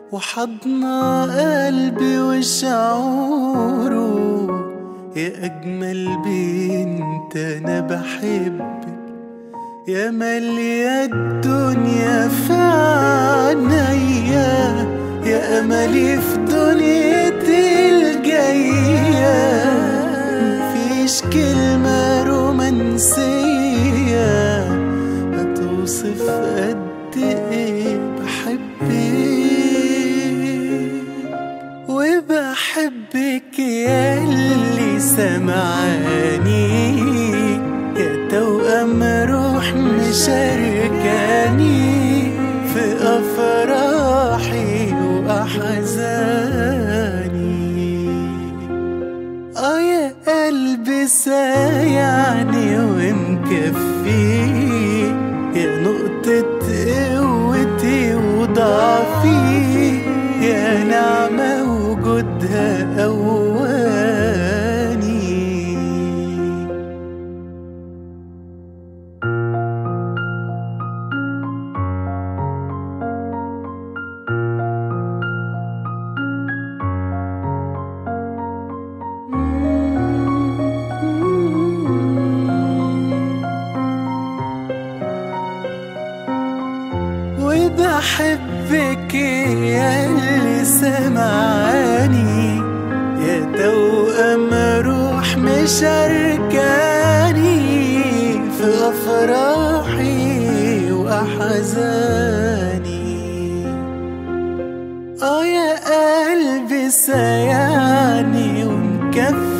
وحضنا قلبي وشعوره يا أجمل بنت أنا بحبك يا مالية الدنيا في عينيا يا أملي في دنيتي الجاية مفيش كلمة رومانسية هتوصف قد إيه بحبك وبحبك يا اللي سمعاني يا توأم روح مشاركاني في أفراحي وأحزاني آه يا قلبي سايعني ومكفي يا نقطة قوتي وضعفي يا نعمة وجودها قواني وبحبك يا اللي سمعاني يا توأم روح مشاركاني في أفراحي وأحزاني آه يا قلبي سيعني ومكفي